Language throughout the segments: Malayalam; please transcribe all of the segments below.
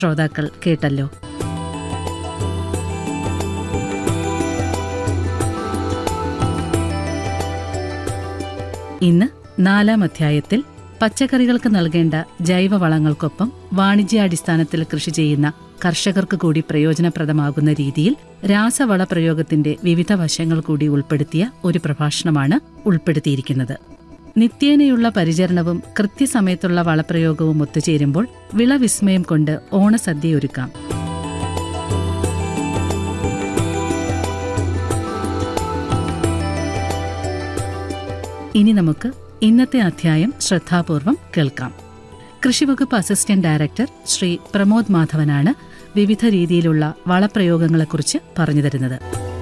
ശ്രോതാക്കൾ കേട്ടല്ലോ ഇന്ന് നാലാം അധ്യായത്തിൽ പച്ചക്കറികൾക്ക് നൽകേണ്ട ജൈവവളങ്ങൾക്കൊപ്പം വാണിജ്യാടിസ്ഥാനത്തിൽ കൃഷി ചെയ്യുന്ന കർഷകർക്ക് കൂടി പ്രയോജനപ്രദമാകുന്ന രീതിയിൽ രാസവള പ്രയോഗത്തിന്റെ വിവിധ വശങ്ങൾ കൂടി ഉൾപ്പെടുത്തിയ ഒരു പ്രഭാഷണമാണ് ഉൾപ്പെടുത്തിയിരിക്കുന്നത് നിത്യേനയുള്ള പരിചരണവും കൃത്യസമയത്തുള്ള വളപ്രയോഗവും ഒത്തുചേരുമ്പോൾ വിളവിസ്മയം കൊണ്ട് ഓണസദ്യ ഒരുക്കാം ഇനി നമുക്ക് ഇന്നത്തെ അധ്യായം ശ്രദ്ധാപൂർവം കേൾക്കാം കൃഷിവകുപ്പ് അസിസ്റ്റന്റ് ഡയറക്ടർ ശ്രീ പ്രമോദ് മാധവനാണ് വിവിധ രീതിയിലുള്ള വളപ്രയോഗങ്ങളെക്കുറിച്ച് പറഞ്ഞു തരുന്നത്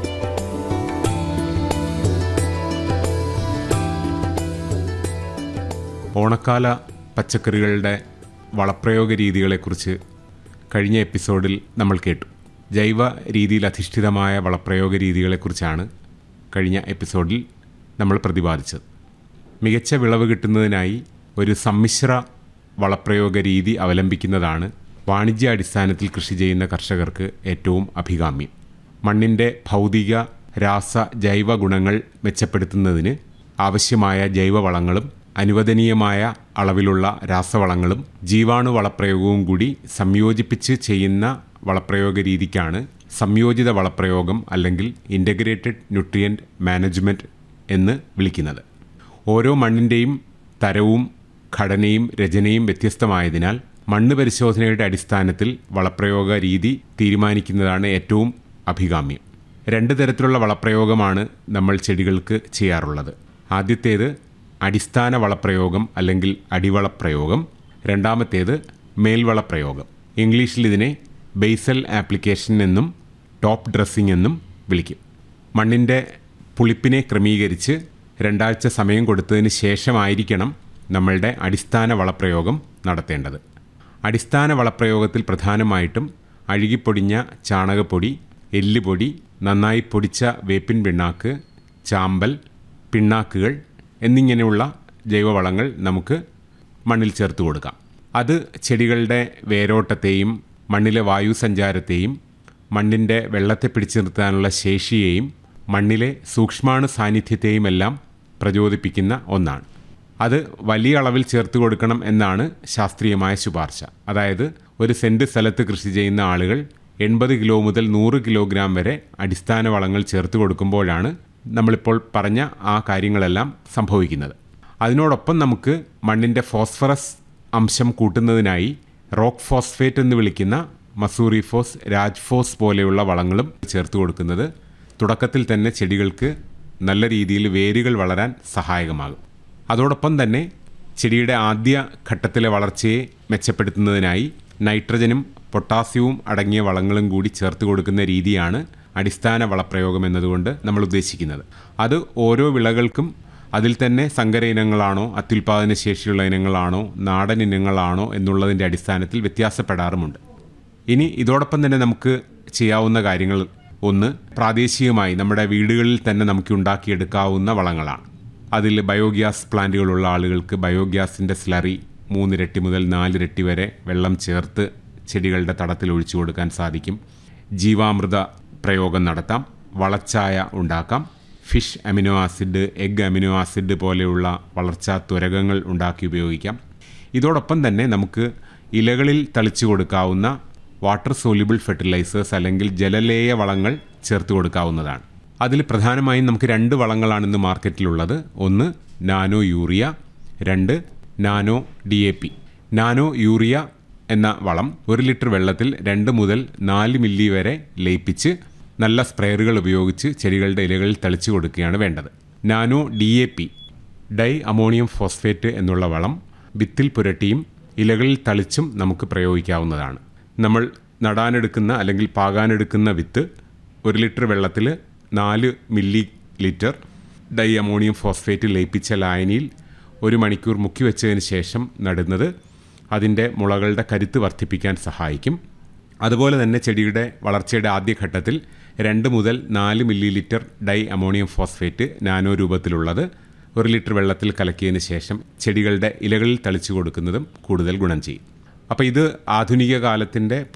ഓണക്കാല പച്ചക്കറികളുടെ വളപ്രയോഗ രീതികളെക്കുറിച്ച് കഴിഞ്ഞ എപ്പിസോഡിൽ നമ്മൾ കേട്ടു ജൈവ രീതിയിൽ അധിഷ്ഠിതമായ വളപ്രയോഗ രീതികളെക്കുറിച്ചാണ് കഴിഞ്ഞ എപ്പിസോഡിൽ നമ്മൾ പ്രതിപാദിച്ചത് മികച്ച വിളവ് കിട്ടുന്നതിനായി ഒരു സമ്മിശ്ര വളപ്രയോഗ രീതി അവലംബിക്കുന്നതാണ് വാണിജ്യാടിസ്ഥാനത്തിൽ കൃഷി ചെയ്യുന്ന കർഷകർക്ക് ഏറ്റവും അഭികാമ്യം മണ്ണിൻ്റെ ഭൗതിക രാസ ജൈവ ഗുണങ്ങൾ മെച്ചപ്പെടുത്തുന്നതിന് ആവശ്യമായ ജൈവവളങ്ങളും അനുവദനീയമായ അളവിലുള്ള രാസവളങ്ങളും ജീവാണു വളപ്രയോഗവും കൂടി സംയോജിപ്പിച്ച് ചെയ്യുന്ന വളപ്രയോഗ രീതിക്കാണ് സംയോജിത വളപ്രയോഗം അല്ലെങ്കിൽ ഇൻ്റഗ്രേറ്റഡ് ന്യൂട്രിയൻറ്റ് മാനേജ്മെൻറ്റ് എന്ന് വിളിക്കുന്നത് ഓരോ മണ്ണിൻ്റെയും തരവും ഘടനയും രചനയും വ്യത്യസ്തമായതിനാൽ മണ്ണ് പരിശോധനയുടെ അടിസ്ഥാനത്തിൽ വളപ്രയോഗ രീതി തീരുമാനിക്കുന്നതാണ് ഏറ്റവും അഭികാമ്യം രണ്ട് തരത്തിലുള്ള വളപ്രയോഗമാണ് നമ്മൾ ചെടികൾക്ക് ചെയ്യാറുള്ളത് ആദ്യത്തേത് അടിസ്ഥാന വളപ്രയോഗം അല്ലെങ്കിൽ അടിവളപ്രയോഗം രണ്ടാമത്തേത് മേൽവളപ്രയോഗം ഇംഗ്ലീഷിൽ ഇതിനെ ബേസൽ ആപ്ലിക്കേഷൻ എന്നും ടോപ്പ് ഡ്രസ്സിംഗ് എന്നും വിളിക്കും മണ്ണിൻ്റെ പുളിപ്പിനെ ക്രമീകരിച്ച് രണ്ടാഴ്ച സമയം കൊടുത്തതിന് ശേഷമായിരിക്കണം നമ്മളുടെ അടിസ്ഥാന വളപ്രയോഗം നടത്തേണ്ടത് അടിസ്ഥാന വളപ്രയോഗത്തിൽ പ്രധാനമായിട്ടും അഴുകിപ്പൊടിഞ്ഞ ചാണകപ്പൊടി എല്ലുപൊടി നന്നായി പൊടിച്ച വേപ്പിൻ പിണ്ണാക്ക് ചാമ്പൽ പിണ്ണാക്കുകൾ എന്നിങ്ങനെയുള്ള ജൈവവളങ്ങൾ നമുക്ക് മണ്ണിൽ ചേർത്ത് കൊടുക്കാം അത് ചെടികളുടെ വേരോട്ടത്തെയും മണ്ണിലെ വായു സഞ്ചാരത്തെയും മണ്ണിൻ്റെ വെള്ളത്തെ പിടിച്ചു നിർത്താനുള്ള ശേഷിയെയും മണ്ണിലെ സൂക്ഷ്മാണു സാന്നിധ്യത്തെയും എല്ലാം പ്രചോദിപ്പിക്കുന്ന ഒന്നാണ് അത് വലിയ അളവിൽ ചേർത്ത് കൊടുക്കണം എന്നാണ് ശാസ്ത്രീയമായ ശുപാർശ അതായത് ഒരു സെൻറ്റ് സ്ഥലത്ത് കൃഷി ചെയ്യുന്ന ആളുകൾ എൺപത് കിലോ മുതൽ നൂറ് കിലോഗ്രാം വരെ അടിസ്ഥാന വളങ്ങൾ ചേർത്ത് കൊടുക്കുമ്പോഴാണ് നമ്മളിപ്പോൾ പറഞ്ഞ ആ കാര്യങ്ങളെല്ലാം സംഭവിക്കുന്നത് അതിനോടൊപ്പം നമുക്ക് മണ്ണിൻ്റെ ഫോസ്ഫറസ് അംശം കൂട്ടുന്നതിനായി റോക്ക് ഫോസ്ഫേറ്റ് എന്ന് വിളിക്കുന്ന മസൂറി ഫോസ് രാജ്ഫോസ് പോലെയുള്ള വളങ്ങളും ചേർത്ത് കൊടുക്കുന്നത് തുടക്കത്തിൽ തന്നെ ചെടികൾക്ക് നല്ല രീതിയിൽ വേരുകൾ വളരാൻ സഹായകമാകും അതോടൊപ്പം തന്നെ ചെടിയുടെ ആദ്യ ഘട്ടത്തിലെ വളർച്ചയെ മെച്ചപ്പെടുത്തുന്നതിനായി നൈട്രജനും പൊട്ടാസ്യവും അടങ്ങിയ വളങ്ങളും കൂടി ചേർത്ത് കൊടുക്കുന്ന രീതിയാണ് അടിസ്ഥാന വളപ്രയോഗം എന്നതുകൊണ്ട് നമ്മൾ ഉദ്ദേശിക്കുന്നത് അത് ഓരോ വിളകൾക്കും അതിൽ തന്നെ സങ്കര ഇനങ്ങളാണോ അത്യുൽപാദന ശേഷിയുള്ള ഇനങ്ങളാണോ നാടൻ ഇനങ്ങളാണോ എന്നുള്ളതിൻ്റെ അടിസ്ഥാനത്തിൽ വ്യത്യാസപ്പെടാറുമുണ്ട് ഇനി ഇതോടൊപ്പം തന്നെ നമുക്ക് ചെയ്യാവുന്ന കാര്യങ്ങൾ ഒന്ന് പ്രാദേശികമായി നമ്മുടെ വീടുകളിൽ തന്നെ നമുക്ക് ഉണ്ടാക്കിയെടുക്കാവുന്ന വളങ്ങളാണ് അതിൽ ബയോഗ്യാസ് പ്ലാന്റുകളുള്ള ആളുകൾക്ക് ബയോഗ്യാസിൻ്റെ സ്ലറി മൂന്നിരട്ടി മുതൽ നാലിരട്ടി വരെ വെള്ളം ചേർത്ത് ചെടികളുടെ തടത്തിൽ ഒഴിച്ചു കൊടുക്കാൻ സാധിക്കും ജീവാമൃത പ്രയോഗം നടത്താം വളച്ചായ ഉണ്ടാക്കാം fish amino acid egg amino acid പോലെയുള്ള വളർച്ചാ ത്വരകങ്ങൾ ഉണ്ടാക്കി ഉപയോഗിക്കാം ഇതോടൊപ്പം തന്നെ നമുക്ക് ഇലകളിൽ തളിച്ചു കൊടുക്കാവുന്ന വാട്ടർ സോല്യൂബിൾ ഫെർട്ടിലൈസേഴ്സ് അല്ലെങ്കിൽ ജലലേയ വളങ്ങൾ ചേർത്ത് കൊടുക്കാവുന്നതാണ് അതിൽ പ്രധാനമായും നമുക്ക് രണ്ട് വളങ്ങളാണ് ഇന്ന് മാർക്കറ്റിലുള്ളത് ഒന്ന് നാനോ യൂറിയ രണ്ട് nano D A P nano urea എന്ന വളം ഒരു ലിറ്റർ വെള്ളത്തിൽ രണ്ട് മുതൽ നാല് മില്ലി വരെ ലയിപ്പിച്ച് നല്ല സ്പ്രേയറുകൾ ഉപയോഗിച്ച് ചെടികളുടെ ഇലകളിൽ തളിച്ചു കൊടുക്കുകയാണ് വേണ്ടത് nano D A P di ammonium phosphate എന്നുള്ള വളം വിത്തിൽ പുരട്ടിയും ഇലകളിൽ തളിച്ചും നമുക്ക് പ്രയോഗിക്കാവുന്നതാണ് നമ്മൾ നടാനെടുക്കുന്ന അല്ലെങ്കിൽ പാകാനെടുക്കുന്ന വിത്ത് ഒരു ലിറ്റർ വെള്ളത്തിൽ നാല് millilitre di ammonium phosphate ലയിപ്പിച്ച ലായനിയിൽ ഒരു മണിക്കൂർ മുക്കി വെച്ചതിന് ശേഷം നടുന്നത് അതിൻ്റെ മുളകളുടെ കരുത്ത് വർദ്ധിപ്പിക്കാൻ സഹായിക്കും അതുപോലെ തന്നെ ചെടിയുടെ വളർച്ചയുടെ ആദ്യഘട്ടത്തിൽ രണ്ട് മുതൽ നാല് millilitre di ammonium phosphate nano രൂപത്തിലുള്ളത് ഒരു ലിറ്റർ വെള്ളത്തിൽ കലക്കിയതിന് ശേഷം ചെടികളുടെ ഇലകളിൽ തളിച്ചു കൊടുക്കുന്നതും കൂടുതൽ ഗുണം ചെയ്യും അപ്പോൾ ഇത് ആധുനിക കാലത്തിൻ്റെ